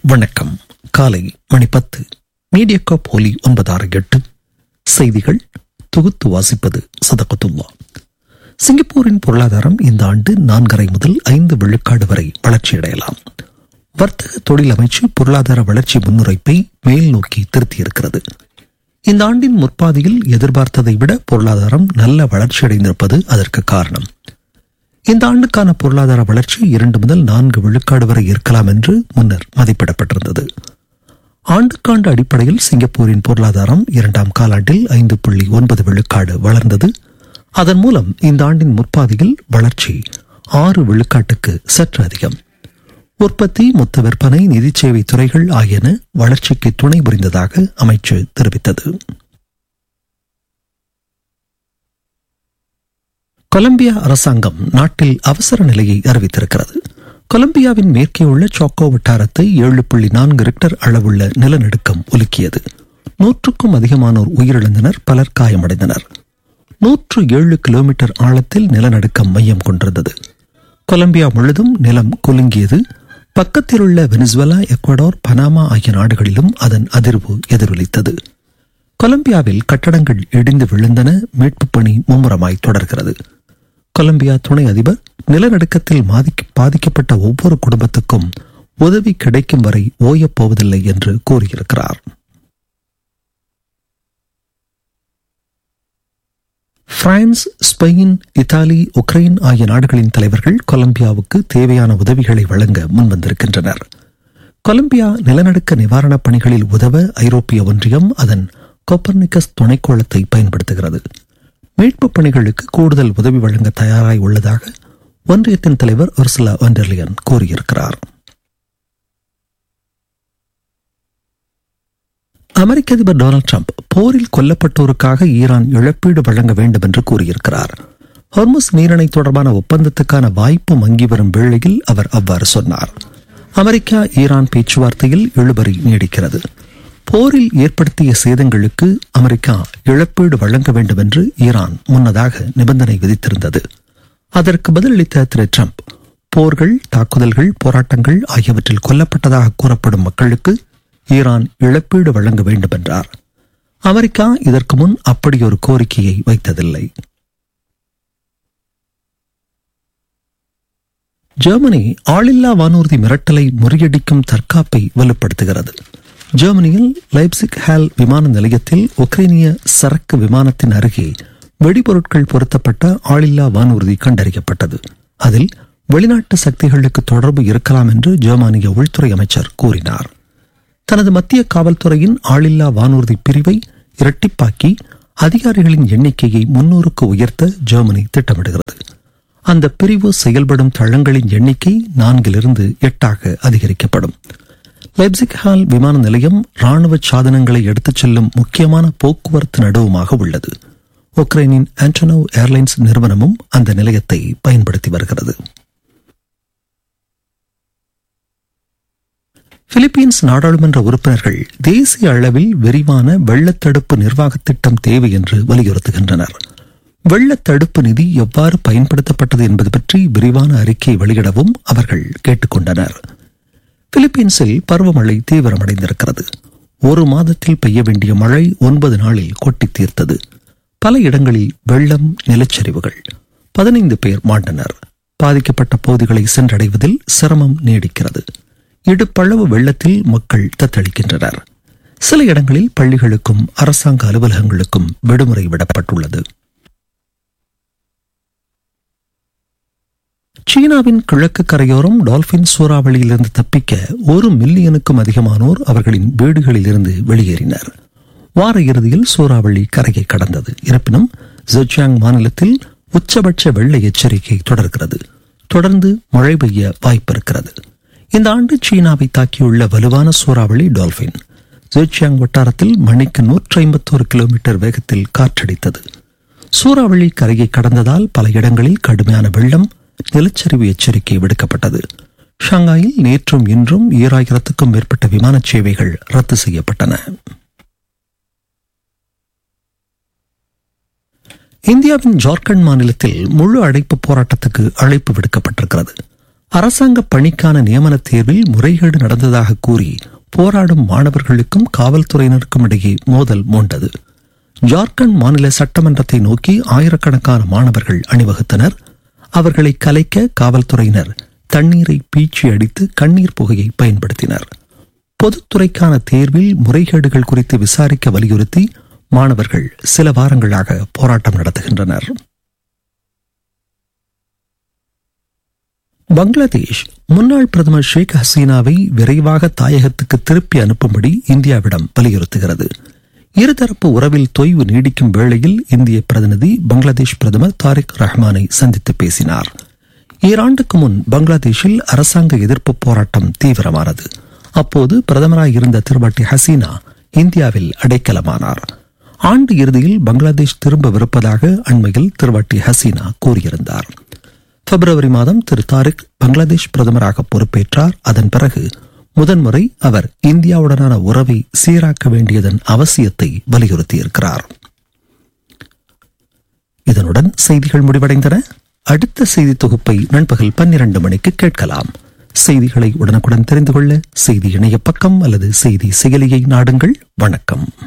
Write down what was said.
வணக்கம் காலை மணி பத்து மீடியாக்கா போலி ஒன்பதாறு எட்டு செய்திகள் தொகுத்து வாசிப்பது சதகத்துல்லா சிங்கப்பூரின் பொருளாதாரம் இந்த ஆண்டு நான்கரை முதல் ஐந்து விழுக்காடு வரை வளர்ச்சியடையலாம் வர்த்தக தொழில் அமைச்சு பொருளாதார வளர்ச்சி முன்னுரைப்பை மேல் நோக்கி திருத்தியிருக்கிறது இந்த ஆண்டின் முற்பாதியில் எதிர்பார்த்ததை விட பொருளாதாரம் நல்ல வளர்ச்சியடைந்திருப்பது அதற்கு காரணம் இந்த ஆண்டுக்கான பொருளாதார வளர்ச்சி இரண்டு முதல் நான்கு விழுக்காடு வரை இருக்கலாம் என்று முன்னர் மதிப்பிடப்பட்டிருந்தது ஆண்டுக்காண்டு அடிப்படையில் சிங்கப்பூரின் பொருளாதாரம் இரண்டாம் காலாண்டில் ஐந்து புள்ளி ஒன்பது விழுக்காடு வளர்ந்தது அதன் மூலம் இந்த ஆண்டின் முற்பாதியில் வளர்ச்சி ஆறு விழுக்காட்டுக்கு சற்று அதிகம் உற்பத்தி மொத்த விற்பனை நிதி சேவை துறைகள் ஆகியன வளர்ச்சிக்கு துணை புரிந்ததாக அமைச்சு தெரிவித்தது கொலம்பியா அரசாங்கம் நாட்டில் அவசர நிலையை அறிவித்திருக்கிறது கொலம்பியாவின் மேற்கே உள்ள சாக்கோ வட்டாரத்தை ஏழு புள்ளி நான்கு ரிக்டர் அளவுள்ள நிலநடுக்கம் உலுக்கியது நூற்றுக்கும் அதிகமானோர் உயிரிழந்தனர் பலர் காயமடைந்தனர் நூற்று ஏழு கிலோமீட்டர் ஆழத்தில் நிலநடுக்கம் மையம் கொண்டிருந்தது கொலம்பியா முழுதும் நிலம் குலுங்கியது பக்கத்தில் உள்ள வெனிசுவலா எக்வடோர் பனாமா ஆகிய நாடுகளிலும் அதன் அதிர்வு எதிரொலித்தது கொலம்பியாவில் கட்டடங்கள் இடிந்து விழுந்தன மீட்புப் பணி மும்முரமாய் தொடர்கிறது கொலம்பியா துணை அதிபர் நிலநடுக்கத்தில் பாதிக்கப்பட்ட ஒவ்வொரு குடும்பத்துக்கும் உதவி கிடைக்கும் வரை ஓயப் போவதில்லை என்று கூறியிருக்கிறார் பிரான்ஸ் ஸ்பெயின் இத்தாலி உக்ரைன் ஆகிய நாடுகளின் தலைவர்கள் கொலம்பியாவுக்கு தேவையான உதவிகளை வழங்க முன்வந்திருக்கின்றனர் கொலம்பியா நிலநடுக்க நிவாரணப் பணிகளில் உதவ ஐரோப்பிய ஒன்றியம் அதன் கோப்பர்னிகஸ் துணைக்கோளத்தை பயன்படுத்துகிறது மீட்புப் பணிகளுக்கு கூடுதல் உதவி வழங்க தயாராய் உள்ளதாக ஒன்றியத்தின் தலைவர் ஒர்சுலா ஒண்டர்லியன் கூறியிருக்கிறார் அமெரிக்க அதிபர் டொனால்டு ட்ரம்ப் போரில் கொல்லப்பட்டோருக்காக ஈரான் இழப்பீடு வழங்க வேண்டும் என்று கூறியிருக்கிறார் ஹொர்முஸ் நீரிணை தொடர்பான ஒப்பந்தத்துக்கான வாய்ப்பு மங்கி வரும் வேளையில் அவர் அவ்வாறு சொன்னார் அமெரிக்கா ஈரான் பேச்சுவார்த்தையில் இழுபறி நீடிக்கிறது போரில் ஏற்படுத்திய சேதங்களுக்கு அமெரிக்கா இழப்பீடு வழங்க வேண்டும் என்று ஈரான் முன்னதாக நிபந்தனை விதித்திருந்தது அதற்கு பதிலளித்த திரு ட்ரம்ப் போர்கள் தாக்குதல்கள் போராட்டங்கள் ஆகியவற்றில் கொல்லப்பட்டதாக கூறப்படும் மக்களுக்கு ஈரான் இழப்பீடு வழங்க வேண்டும் என்றார் அமெரிக்கா இதற்கு முன் அப்படி ஒரு கோரிக்கையை வைத்ததில்லை ஜெர்மனி ஆளில்லா வானூர்தி மிரட்டலை முறியடிக்கும் தற்காப்பை வலுப்படுத்துகிறது ஜெர்மனியில் லைப்சிக் ஹேல் விமான நிலையத்தில் உக்ரைனிய சரக்கு விமானத்தின் அருகே வெடிபொருட்கள் பொருத்தப்பட்ட ஆளில்லா வானூர்தி கண்டறியப்பட்டது அதில் வெளிநாட்டு சக்திகளுக்கு தொடர்பு இருக்கலாம் என்று ஜெர்மானிய உள்துறை அமைச்சர் கூறினார் தனது மத்திய காவல்துறையின் ஆளில்லா வானூர்தி பிரிவை இரட்டிப்பாக்கி அதிகாரிகளின் எண்ணிக்கையை முன்னூறுக்கு உயர்த்த ஜெர்மனி திட்டமிடுகிறது அந்த பிரிவு செயல்படும் தளங்களின் எண்ணிக்கை நான்கிலிருந்து எட்டாக அதிகரிக்கப்படும் லெப்சிக் ஹால் விமான நிலையம் ராணுவ சாதனங்களை எடுத்துச் செல்லும் முக்கியமான போக்குவரத்து நடுவமாக உள்ளது உக்ரைனின் ஆண்டனோ ஏர்லைன்ஸ் நிறுவனமும் அந்த நிலையத்தை பயன்படுத்தி வருகிறது பிலிப்பீன்ஸ் நாடாளுமன்ற உறுப்பினர்கள் தேசிய அளவில் விரிவான வெள்ளத்தடுப்பு நிர்வாக திட்டம் தேவை என்று வலியுறுத்துகின்றனர் வெள்ளத்தடுப்பு நிதி எவ்வாறு பயன்படுத்தப்பட்டது என்பது பற்றி விரிவான அறிக்கை வெளியிடவும் அவர்கள் கேட்டுக்கொண்டனர் பிலிப்பீன்ஸில் பருவமழை தீவிரமடைந்திருக்கிறது ஒரு மாதத்தில் பெய்ய வேண்டிய மழை ஒன்பது நாளில் கொட்டி தீர்த்தது பல இடங்களில் வெள்ளம் நிலச்சரிவுகள் பதினைந்து பேர் மாண்டனர் பாதிக்கப்பட்ட பகுதிகளை சென்றடைவதில் சிரமம் நீடிக்கிறது இடுப்பளவு வெள்ளத்தில் மக்கள் தத்தளிக்கின்றனர் சில இடங்களில் பள்ளிகளுக்கும் அரசாங்க அலுவலகங்களுக்கும் விடுமுறை விடப்பட்டுள்ளது சீனாவின் கிழக்கு கரையோரம் டால்பின் சூறாவளியிலிருந்து தப்பிக்க ஒரு மில்லியனுக்கும் அதிகமானோர் அவர்களின் வீடுகளில் இருந்து வெளியேறினர் வார இறுதியில் சூறாவளி கரையை கடந்தது இருப்பினும் ஜெஜியாங் மாநிலத்தில் உச்சபட்ச வெள்ள எச்சரிக்கை தொடர்கிறது தொடர்ந்து மழை பெய்ய வாய்ப்பிருக்கிறது இந்த ஆண்டு சீனாவை தாக்கியுள்ள வலுவான சூறாவளி டால்பின் ஜெஜியாங் வட்டாரத்தில் மணிக்கு நூற்றி ஐம்பத்தோரு கிலோமீட்டர் வேகத்தில் காற்றடித்தது சூறாவளி கரையை கடந்ததால் பல இடங்களில் கடுமையான வெள்ளம் நிலச்சரிவு எச்சரிக்கை விடுக்கப்பட்டது ஷாங்காயில் நேற்றும் இன்றும் ஈராயிரத்துக்கும் மேற்பட்ட விமான சேவைகள் ரத்து செய்யப்பட்டன இந்தியாவின் ஜார்க்கண்ட் மாநிலத்தில் முழு அடைப்பு போராட்டத்துக்கு அழைப்பு விடுக்கப்பட்டிருக்கிறது அரசாங்க பணிக்கான நியமன தேர்வில் முறைகேடு நடந்ததாக கூறி போராடும் மாணவர்களுக்கும் காவல்துறையினருக்கும் இடையே மோதல் மூண்டது ஜார்க்கண்ட் மாநில சட்டமன்றத்தை நோக்கி ஆயிரக்கணக்கான மாணவர்கள் அணிவகுத்தனர் அவர்களை கலைக்க காவல்துறையினர் தண்ணீரை பீச்சி அடித்து கண்ணீர் புகையை பயன்படுத்தினர் பொதுத்துறைக்கான தேர்வில் முறைகேடுகள் குறித்து விசாரிக்க வலியுறுத்தி மாணவர்கள் சில வாரங்களாக போராட்டம் நடத்துகின்றனர் பங்களாதேஷ் முன்னாள் பிரதமர் ஷேக் ஹசீனாவை விரைவாக தாயகத்துக்கு திருப்பி அனுப்பும்படி இந்தியாவிடம் வலியுறுத்துகிறது இருதரப்பு உறவில் தொய்வு நீடிக்கும் வேளையில் இந்திய பிரதிநிதி பங்களாதேஷ் பிரதமர் தாரிக் ரஹ்மானை சந்தித்து பேசினார் ஈராண்டுக்கு முன் பங்களாதேஷில் அரசாங்க எதிர்ப்பு போராட்டம் தீவிரமானது அப்போது பிரதமராக இருந்த திருவாட்டி ஹசீனா இந்தியாவில் அடைக்கலமானார் ஆண்டு இறுதியில் பங்களாதேஷ் திரும்பவிருப்பதாக அண்மையில் திருவாட்டி ஹசீனா கூறியிருந்தார் பிப்ரவரி மாதம் திரு தாரிக் பங்களாதேஷ் பிரதமராக பொறுப்பேற்றார் அதன் பிறகு முதன்முறை அவர் இந்தியாவுடனான உறவை சீராக்க வேண்டியதன் அவசியத்தை வலியுறுத்தியிருக்கிறார் இதனுடன் செய்திகள் முடிவடைந்தன அடுத்த செய்தி தொகுப்பை நண்பகல் பன்னிரண்டு மணிக்கு கேட்கலாம் செய்திகளை உடனுக்குடன் தெரிந்து கொள்ள செய்தி இணைய பக்கம் அல்லது செய்தி செயலியை நாடுங்கள் வணக்கம்